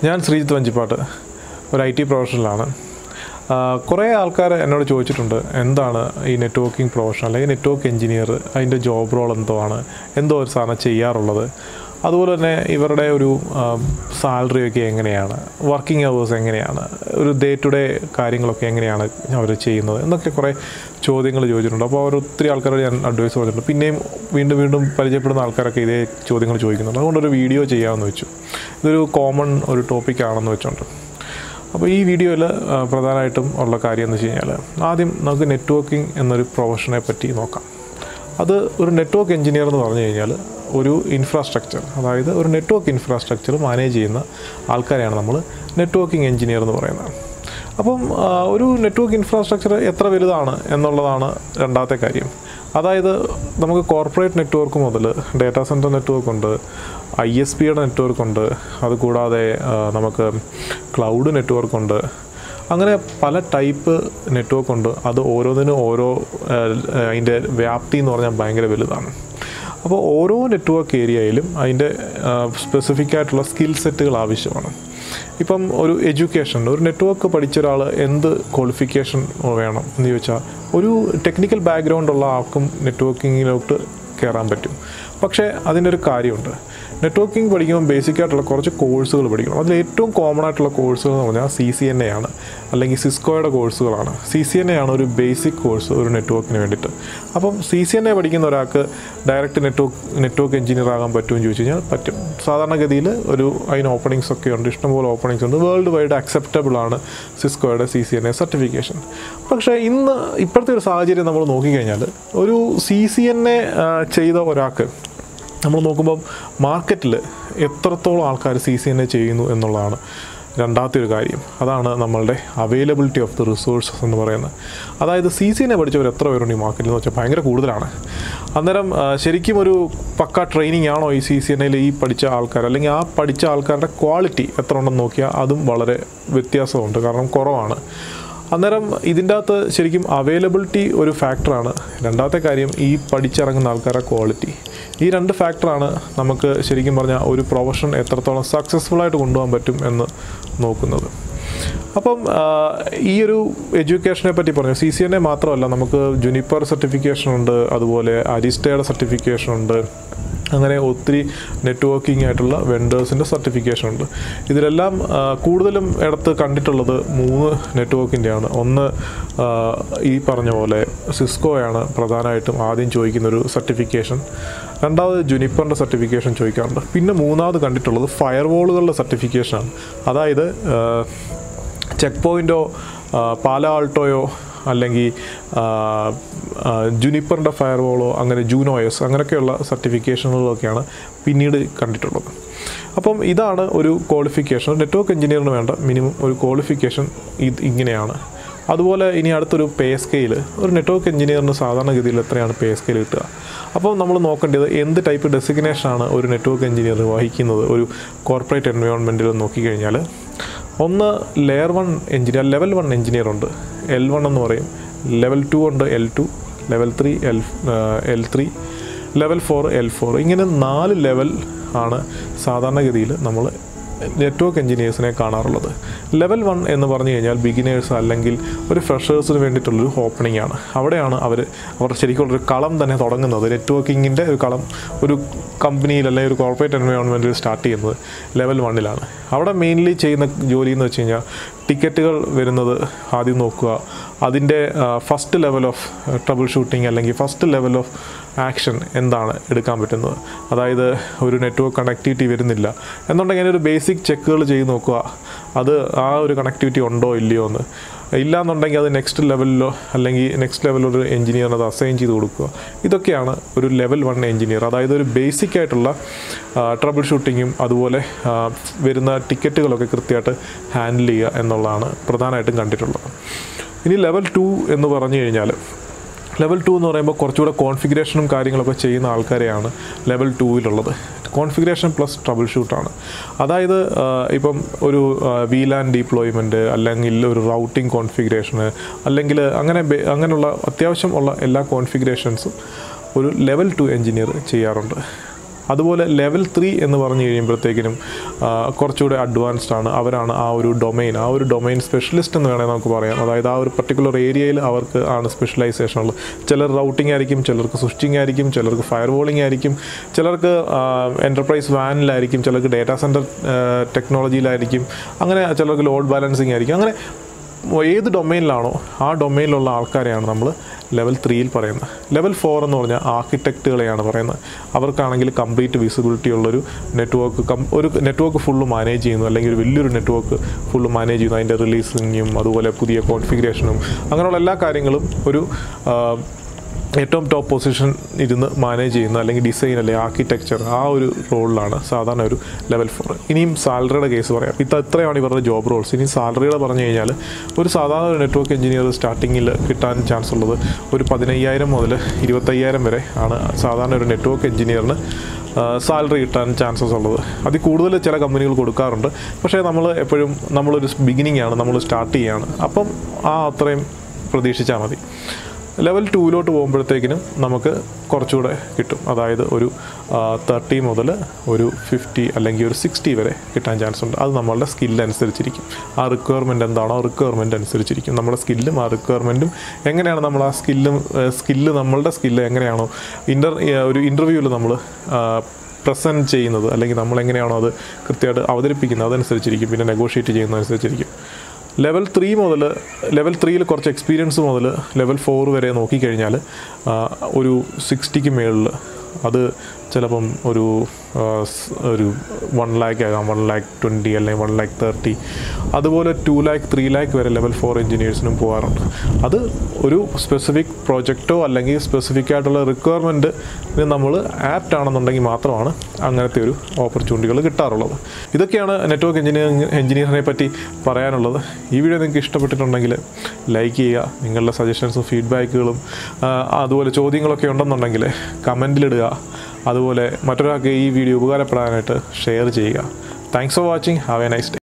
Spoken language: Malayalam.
ഞാൻ ശ്രീജിത്ത് വഞ്ചിപ്പാട്ട് ഒരു ഐ ടി പ്രൊഫഷണലാണ് കുറേ ആൾക്കാർ എന്നോട് ചോദിച്ചിട്ടുണ്ട് എന്താണ് ഈ നെറ്റ്വർക്കിംഗ് പ്രൊഫഷൻ അല്ലെങ്കിൽ നെറ്റ്വർക്ക് എഞ്ചിനീയർ അതിൻ്റെ ജോബ് റോൾ എന്തോ ആണ് എന്തോ ഒരു സാധനം ചെയ്യാറുള്ളത് അതുപോലെ തന്നെ ഇവരുടെ ഒരു സാലറി ഒക്കെ എങ്ങനെയാണ് വർക്കിംഗ് അവേഴ്സ് എങ്ങനെയാണ് ഒരു ഡേ ടു ഡേ കാര്യങ്ങളൊക്കെ എങ്ങനെയാണ് അവർ ചെയ്യുന്നത് എന്നൊക്കെ കുറേ ചോദ്യങ്ങൾ ചോദിച്ചിട്ടുണ്ട് അപ്പോൾ അവർ ഒത്തിരി ആൾക്കാരോട് ഞാൻ അഡ്വൈസ് പറഞ്ഞിട്ടുണ്ട് പിന്നെയും വീണ്ടും വീണ്ടും പരിചയപ്പെടുന്ന ആൾക്കാരൊക്കെ ഇതേ ചോദ്യങ്ങൾ ചോദിക്കുന്നുണ്ട് അതുകൊണ്ടൊരു വീഡിയോ ചെയ്യാമെന്ന് വെച്ചു ഇതൊരു കോമൺ ഒരു ടോപ്പിക്കാണെന്ന് വെച്ചുകൊണ്ട് അപ്പോൾ ഈ വീഡിയോയിൽ പ്രധാനമായിട്ടും ഉള്ള കാര്യം എന്ന് വെച്ച് കഴിഞ്ഞാൽ ആദ്യം നമുക്ക് നെറ്റ്വർക്കിംഗ് എന്നൊരു പ്രൊഫഷനെ പറ്റി നോക്കാം അത് ഒരു നെറ്റ്വർക്ക് എഞ്ചിനീയർ എന്ന് പറഞ്ഞു കഴിഞ്ഞാൽ ഒരു ഇൻഫ്രാസ്ട്രക്ചർ അതായത് ഒരു നെറ്റ്വർക്ക് ഇൻഫ്രാസ്ട്രക്ചർ മാനേജ് ചെയ്യുന്ന ആൾക്കാരെയാണ് നമ്മൾ നെറ്റ്വർക്കിംഗ് എഞ്ചിനീയർ എന്ന് പറയുന്നത് അപ്പം ആ, ഒരു നെറ്റ്വർക്ക് ഇൻഫ്രാസ്ട്രക്ചർ എത്ര വലുതാണ് എന്നുള്ളതാണ് രണ്ടാമത്തെ കാര്യം അതായത് നമുക്ക് കോർപ്പറേറ്റ് നെറ്റ്വർക്ക് മുതൽ ഡാറ്റാ സെൻറ്റർ നെറ്റ്വർക്ക് ഉണ്ട് ഐ എസ് പിയുടെ നെറ്റ്വർക്ക് ഉണ്ട് അതുകൂടാതെ ആ, നമുക്ക് ക്ലൗഡ് നെറ്റ്വർക്ക് ഉണ്ട് അങ്ങനെ പല ടൈപ്പ് നെറ്റ്വർക്ക് ഉണ്ട് അത് ഓരോന്നിനും ഓരോ ആ, അതിൻ്റെ വ്യാപ്തി എന്ന് പറഞ്ഞാൽ ഭയങ്കര വലുതാണ് അപ്പോൾ ഓരോ നെറ്റ്വർക്ക് ഏരിയയിലും അതിൻ്റെ സ്പെസിഫിക് ആയിട്ടുള്ള സ്കിൽ സെറ്റുകൾ ആവശ്യമാണ് ഇപ്പം ഒരു എഡ്യൂക്കേഷൻ ഒരു നെറ്റ്വർക്ക് പഠിച്ച ഒരാൾ എന്ത് ക്വാളിഫിക്കേഷൻ വേണം എന്ന് ചോദിച്ചാൽ ഒരു ടെക്നിക്കൽ ബാക്ക്ഗ്രൗണ്ട് ഉള്ള ആൾക്കും നെറ്റ്വർക്കിങ്ങിലോട്ട് കയറാൻ പറ്റും പക്ഷേ അതിൻ്റെ ഒരു കാര്യമുണ്ട് നെറ്റ്വർക്കിംഗ് പഠിക്കുമ്പോൾ ബേസിക് ആയിട്ടുള്ള കുറച്ച് കോഴ്സുകൾ പഠിക്കണം അതിൽ ഏറ്റവും കോമൺ ആയിട്ടുള്ള കോഴ്സുകൾ എന്ന് പറഞ്ഞാൽ സി സി എൻ എ ആണ് അല്ലെങ്കിൽ സിസ്കോയുടെ കോഴ്സുകളാണ് സി സി എൻ എ ആണ് ഒരു ബേസിക് കോഴ്സ് ഒരു നെറ്റ്വർക്കിന് വേണ്ടിയിട്ട് അപ്പം സി സി എൻ എ പഠിക്കുന്ന ഒരാൾക്ക് ഡയറക്റ്റ് നെറ്റ്വർക്ക് നെറ്റ്വർക്ക് എഞ്ചിനീയർ ആകാൻ പറ്റുമെന്ന് ചോദിച്ചു കഴിഞ്ഞാൽ പറ്റും സാധാരണഗതിയിൽ ഒരു അതിന് ഓപ്പണിങ്സ് ഒക്കെ ഉണ്ട് ഇഷ്ടംപോലെ ഓപ്പണിങ്സ് ഉണ്ട് വേൾഡ് വൈഡ് അക്സെപ്റ്റബിൾ ആണ് സിസ്കോയുടെ C C N A certification പക്ഷേ ഇന്ന് ഇപ്പോഴത്തെ ഒരു സാഹചര്യം നമ്മൾ നോക്കിക്കഴിഞ്ഞാൽ ഒരു സി സി എൻ എ ചെയ്ത ഒരാൾക്ക് നമ്മൾ നോക്കുമ്പം മാർക്കറ്റിൽ എത്രത്തോളം ആൾക്കാർ സി സി എൻ എ ചെയ്യുന്നു എന്നുള്ളതാണ് രണ്ടാമത്തെ ഒരു കാര്യം അതാണ് നമ്മളുടെ അവൈലബിലിറ്റി ഓഫ് ദി റിസോഴ്സസ് എന്ന് പറയുന്നത് അതായത് സി സി എൻ എ പഠിച്ചവർ എത്ര പേരുണ്ട് ഈ മാർക്കറ്റിൽ എന്ന് വെച്ചാൽ ഭയങ്കര കൂടുതലാണ് അന്നേരം ആ, ശരിക്കും ഒരു പക്ക ട്രെയിനിങ് ആണോ ഈ സി സി എൻ എയിൽ ഈ പഠിച്ച ആൾക്കാർ അല്ലെങ്കിൽ ആ പഠിച്ച ആൾക്കാരുടെ ക്വാളിറ്റി എത്ര ഉണ്ടെന്ന് നോക്കിയാൽ അതും വളരെ വ്യത്യാസമുണ്ട് കാരണം കുറവാണ് അന്നേരം ഇതിൻ്റെ അകത്ത് ശരിക്കും അവൈലബിലിറ്റി ഒരു ഫാക്ടറാണ് രണ്ടാമത്തെ കാര്യം ഈ പഠിച്ചിറങ്ങുന്ന ആൾക്കാരുടെ ക്വാളിറ്റി ഈ രണ്ട് ഫാക്ടറാണ് നമുക്ക് ശരിക്കും പറഞ്ഞാൽ ഒരു പ്രൊഫഷൻ എത്രത്തോളം സക്സസ്ഫുൾ ആയിട്ട് കൊണ്ടുപോകാൻ പറ്റും എന്ന് നോക്കുന്നത് അപ്പം ആ, ഈ ഒരു എഡ്യൂക്കേഷനെ പറ്റി പറഞ്ഞു സി സി എൻ എ മാത്രമല്ല നമുക്ക് ജുനിപ്പർ സർട്ടിഫിക്കേഷൻ ഉണ്ട് അതുപോലെ അരിസ്റ്റയുടെ സർട്ടിഫിക്കേഷൻ ഉണ്ട് അങ്ങനെ ഒത്തിരി നെറ്റ്വർക്കിംഗ് ആയിട്ടുള്ള വെൻഡേഴ്സിൻ്റെ സർട്ടിഫിക്കേഷൻ ഉണ്ട് ഇതിലെല്ലാം ആ, കൂടുതലും ഇടത്ത് കണ്ടിട്ടുള്ളത് മൂന്ന് നെറ്റ്വർക്കിൻ്റെയാണ് ഒന്ന് ആ, ഈ പറഞ്ഞ പോലെ സിസ്കോയാണ് പ്രധാനമായിട്ടും ആദ്യം ചോദിക്കുന്ന ഒരു സർട്ടിഫിക്കേഷൻ രണ്ടാമത് ജുനിപ്പറിൻ്റെ സർട്ടിഫിക്കേഷൻ ചോദിക്കാറുണ്ട് പിന്നെ മൂന്നാമത് കണ്ടിട്ടുള്ളത് ഫയർവോളുകളുടെ സർട്ടിഫിക്കേഷനാണ് അതായത് ചെക്ക് പോയിൻറ്റോ പാല ആൾട്ടോയോ അല്ലെങ്കിൽ ജുനിപ്പറിൻ്റെ ഫയർവോളോ അങ്ങനെ ജൂനോയസ് അങ്ങനെയൊക്കെയുള്ള സർട്ടിഫിക്കേഷനുകളൊക്കെയാണ് പിന്നീട് കണ്ടിട്ടുള്ളത് അപ്പം ഇതാണ് ഒരു ക്വാളിഫിക്കേഷൻ നെറ്റ്വർക്ക് എഞ്ചിനീയറിന് വേണ്ട മിനിമം ഒരു ക്വാളിഫിക്കേഷൻ ഇത് ഇങ്ങനെയാണ് അതുപോലെ ഇനി അടുത്തൊരു പേ സ്കെയിൽ ഒരു നെറ്റ്വർക്ക് എഞ്ചിനീയറിന് സാധാരണഗതിയിൽ എത്രയാണ് പേ സ്കെയിൽ കിട്ടുക അപ്പോൾ നമ്മൾ നോക്കേണ്ടത് എന്ത് ടൈപ്പ് ഡെസിഗ്നേഷനാണ് ഒരു നെറ്റ്വർക്ക് എഞ്ചിനീയർ വഹിക്കുന്നത് ഒരു കോർപ്പറേറ്റ് എൻവയോൺമെൻറ്റിൽ നോക്കിക്കഴിഞ്ഞാൽ ഒന്ന് layer one engineer level one engineer ഉണ്ട് എൽ വൺ എന്ന് പറയും ലെവൽ ടു ഉണ്ട് L two level three L L three level four L four ഇങ്ങനെ നാല് ലെവൽ ആണ് സാധാരണഗതിയിൽ നമ്മൾ നെറ്റ്വർക്ക് എഞ്ചിനീയേഴ്സിനെ കാണാറുള്ളത് ലെവൽ വൺ എന്ന് പറഞ്ഞു കഴിഞ്ഞാൽ ബിഗിനേഴ്സ് അല്ലെങ്കിൽ ഒരു ഫ്രഷേഴ്സിന് വേണ്ടിയിട്ടുള്ളൊരു ഓപ്പണിംഗ് ആണ് അവിടെയാണ് അവർ അവർ ശരിക്കും ഒരു കളം തന്നെ തുടങ്ങുന്നത് നെറ്റ്വർക്കിങ്ങിൻ്റെ ഒരു കളം ഒരു കമ്പനിയിൽ അല്ലെങ്കിൽ ഒരു കോർപ്പറേറ്റ് എൻവയോൺമെൻറ്റിൽ സ്റ്റാർട്ട് ചെയ്യുന്നത് ലെവൽ വണ്ണിലാണ് അവിടെ മെയിൻലി ചെയ്യുന്ന ജോലി എന്ന് വെച്ച് കഴിഞ്ഞാൽ ടിക്കറ്റുകൾ വരുന്നത് ആദ്യം നോക്കുക അതിൻ്റെ first level of troubleshooting അല്ലെങ്കിൽ ഫസ്റ്റ് ലെവൽ ഓഫ് ആക്ഷൻ എന്താണ് എടുക്കാൻ പറ്റുന്നത് അതായത് ഒരു നെറ്റ്വർക്ക് കണക്ടിവിറ്റി വരുന്നില്ല എന്നുണ്ടെങ്കിൽ ഒരു ബേസിക് ചെക്കുകൾ ചെയ്ത് നോക്കുക അത് ആ ഒരു കണക്ടിവിറ്റി ഉണ്ടോ ഇല്ലയോ എന്ന് ഇല്ലാന്നുണ്ടെങ്കിൽ അത് നെക്സ്റ്റ് ലെവലിലോ അല്ലെങ്കിൽ നെക്സ്റ്റ് ലെവലിൽ ഒരു എഞ്ചിനീയറിന് അത് അസൈൻ ചെയ്ത് കൊടുക്കുക ഇതൊക്കെയാണ് ഒരു ലെവൽ വൺ എഞ്ചിനീയർ അതായത് ഒരു ബേസിക് ആയിട്ടുള്ള ട്രബിൾ ഷൂട്ടിങ്ങും അതുപോലെ ആ, വരുന്ന ടിക്കറ്റുകളൊക്കെ കൃത്യമായിട്ട് ഹാൻഡിൽ ചെയ്യുക എന്നുള്ളതാണ് പ്രധാനമായിട്ടും കണ്ടിട്ടുള്ളത് ഇനി ലെവൽ ടു എന്ന് പറഞ്ഞു കഴിഞ്ഞാൽ ലെവൽ ടു എന്ന് പറയുമ്പോൾ കുറച്ചുകൂടെ കോൺഫിഗറേഷനും കാര്യങ്ങളൊക്കെ ചെയ്യുന്ന ആൾക്കാരെയാണ് ലെവൽ ടൂവിലുള്ളത് കോൺഫിഗറേഷൻ പ്ലസ് ട്രബിൾ ഷൂട്ടാണ് അതായത് ആ, ഇപ്പം ഒരു വീലാൻ ഡിപ്ലോയ്മെൻറ്റ് അല്ലെങ്കിൽ ഒരു റൗട്ടിംഗ് കോൺഫിഗറേഷന് അല്ലെങ്കിൽ അങ്ങനെ ബെ- അങ്ങനെയുള്ള അത്യാവശ്യം ഉള്ള എല്ലാ കോൺഫിഗറേഷൻസും ഒരു ലെവൽ ടു എഞ്ചിനീയർ ചെയ്യാറുണ്ട് അതുപോലെ ലെവൽ ത്രീ എന്ന് പറഞ്ഞു കഴിയുമ്പോഴത്തേക്കിനും ആ, കുറച്ചുകൂടെ അഡ്വാൻസ്ഡ് ആണ് അവരാണ് ആ ഒരു ഡൊമൈൻ ആ ഒരു ഡൊമൈൻ സ്പെഷ്യലിസ്റ്റ് എന്ന് വേണമെങ്കിൽ നമുക്ക് പറയാം അതായത് ആ ഒരു പർട്ടിക്കുലർ ഏരിയയിൽ അവർക്ക് ആണ് സ്പെഷ്യലൈസേഷൻ ഉള്ളത് ചിലർ റൗട്ടിംഗ് ആയിരിക്കും ചിലർക്ക് സ്വിച്ചിങ് ആയിരിക്കും ചിലർക്ക് ഫയർ വോളിംഗ് ആയിരിക്കും ചിലർക്ക് എൻ്റർപ്രൈസ് വാനിലായിരിക്കും ചിലർക്ക് ഡേറ്റാ സെൻറ്റർ ടെക്നോളജിയിലായിരിക്കും അങ്ങനെ ചിലർക്ക് ലോഡ് ബാലൻസിങ് ആയിരിക്കും അങ്ങനെ ഏത് ഡൊമൈനിലാണോ ആ ഡൊമൈനിലുള്ള ആൾക്കാരെയാണ് നമ്മൾ ലെവൽ ത്രീയിൽ പറയുന്നത് ലെവൽ ഫോർ എന്ന് പറഞ്ഞാൽ ആർക്കിടെക്റ്റുകളെയാണ് പറയുന്നത് അവർക്കാണെങ്കിൽ കംപ്ലീറ്റ് വിസിബിലിറ്റി ഉള്ളൊരു നെറ്റ്വർക്ക് കം ഒരു നെറ്റ്വർക്ക് ഫുള്ള് മാനേജ് ചെയ്യുന്നു അല്ലെങ്കിൽ ഒരു വലിയൊരു നെറ്റ്വർക്ക് ഫുള്ള് മാനേജ് ചെയ്യുന്നു അതിൻ്റെ റിലീസിങ്ങും അതുപോലെ പുതിയ കോൺഫിഗറേഷനും അങ്ങനെയുള്ള എല്ലാ കാര്യങ്ങളും ഒരു ആ, ഏറ്റവും ടോപ്പ് പൊസിഷൻ ഇരുന്ന് മാനേജ് ചെയ്യുന്ന അല്ലെങ്കിൽ ഡിസൈൻ അല്ലെങ്കിൽ ആർക്കിടെക്ചർ ആ ഒരു റോളിലാണ് സാധാരണ ഒരു ലെവൽ ഫോർ ഇനിയും സാലറിയുടെ കേസ് പറയാം ഇത് ഇത്രയാണ് ഇവരുടെ ജോബ് റോൾസ് ഇനി സാലറിയുടെ പറഞ്ഞു കഴിഞ്ഞാൽ ഒരു സാധാരണ ഒരു നെറ്റ്വർക്ക് എഞ്ചിനീയർ സ്റ്റാർട്ടിങ്ങിൽ കിട്ടാൻ ചാൻസ് ഉള്ളത് ഒരു പതിനയ്യായിരം മുതൽ ഇരുപത്തയ്യായിരം വരെ ആണ് സാധാരണ ഒരു നെറ്റ്വർക്ക് എഞ്ചിനീയറിന് സാലറി കിട്ടാൻ ചാൻസസ് ഉള്ളത് അതിൽ കൂടുതൽ ചില കമ്പനികൾ കൊടുക്കാറുണ്ട് പക്ഷേ നമ്മൾ എപ്പോഴും നമ്മളൊരു ബിഗിനിങ് ആണ് നമ്മൾ സ്റ്റാർട്ട് ചെയ്യാണ് അപ്പം ആ അത്രയും പ്രതീക്ഷിച്ചാൽ മതി ലെവൽ ടൂവിലോട്ട് പോകുമ്പോഴത്തേക്കിനും നമുക്ക് കുറച്ചുകൂടെ കിട്ടും അതായത് ഒരു തേർട്ടി മുതൽ ഒരു ഫിഫ്റ്റി അല്ലെങ്കിൽ ഒരു സിക്സ്റ്റി വരെ കിട്ടാൻ ചാൻസ് ഉണ്ട് അത് നമ്മളുടെ സ്കില്ല് അനുസരിച്ചിരിക്കും ആ റിക്വയർമെൻറ്റ് എന്താണോ റിക്വയർമെൻറ്റ് അനുസരിച്ചിരിക്കും നമ്മുടെ സ്കില്ലും ആ റിക്വയർമെൻറ്റും എങ്ങനെയാണ് നമ്മൾ ആ സ്കില്ലും സ്കില്ല് നമ്മളുടെ സ്കില്ല് എങ്ങനെയാണോ ഇൻ്റർ ഒരു ഇൻ്റർവ്യൂവിൽ നമ്മൾ പ്രസൻറ്റ് ചെയ്യുന്നത് അല്ലെങ്കിൽ നമ്മൾ എങ്ങനെയാണോ അത് കൃത്യമായിട്ട് അവതരിപ്പിക്കുന്നത് അതനുസരിച്ചിരിക്കും പിന്നെ നെഗോഷിയേറ്റ് ചെയ്യുന്നതനുസരിച്ചിരിക്കും ലെവൽ ത്രീ മുതൽ ലെവൽ ത്രീയിൽ കുറച്ച് എക്സ്പീരിയൻസ് മുതൽ ലെവൽ ഫോർ വരെ നോക്കിക്കഴിഞ്ഞാൽ ആ, ഒരു സിക്സ്റ്റിക്ക് മേളിൽ അത് ചിലപ്പം ഒരു ആ, സ്- ഒരു വൺ ലാക്ക് ആകാം വൺ ലാക്ക് ട്വൻറ്റി അല്ലെങ്കിൽ വൺ ലാക്ക് തേർട്ടി അതുപോലെ ടു ലാക്ക് ത്രീ ലാക്ക് വരെ ലെവൽ ഫോർ എഞ്ചിനീയേഴ്സിനും പോകാറുണ്ട് അത് ഒരു സ്പെസിഫിക് പ്രോജക്റ്റോ അല്ലെങ്കിൽ സ്പെസിഫിക് ആയിട്ടുള്ള റിക്വയർമെൻറ്റ് നമ്മൾ ആപ്റ്റ് ആണെന്നുണ്ടെങ്കിൽ മാത്രമാണ് അങ്ങനത്തെ ഒരു ഓപ്പർച്യൂണിറ്റികൾ കിട്ടാറുള്ളത് ഇതൊക്കെയാണ് നെറ്റ്വർക്ക് എഞ്ചിനീയറിംഗ് എഞ്ചിനീയറിനെ പറ്റി പറയാനുള്ളത് ഈ വീഡിയോ നിങ്ങൾക്ക് ഇഷ്ടപ്പെട്ടിട്ടുണ്ടെങ്കിൽ ലൈക്ക് ചെയ്യുക നിങ്ങളുടെ സജഷൻസും ഫീഡ്ബാക്കുകളും അതുപോലെ ചോദ്യങ്ങളൊക്കെ ഉണ്ടെന്നുണ്ടെങ്കിൽ കമൻറ്റിലിടുക അതുപോലെ മറ്റൊരാൾക്ക് ഈ വീഡിയോ ഉപകാരപ്പെടാനായിട്ട് ഷെയർ ചെയ്യുക thanks for watching have a nice day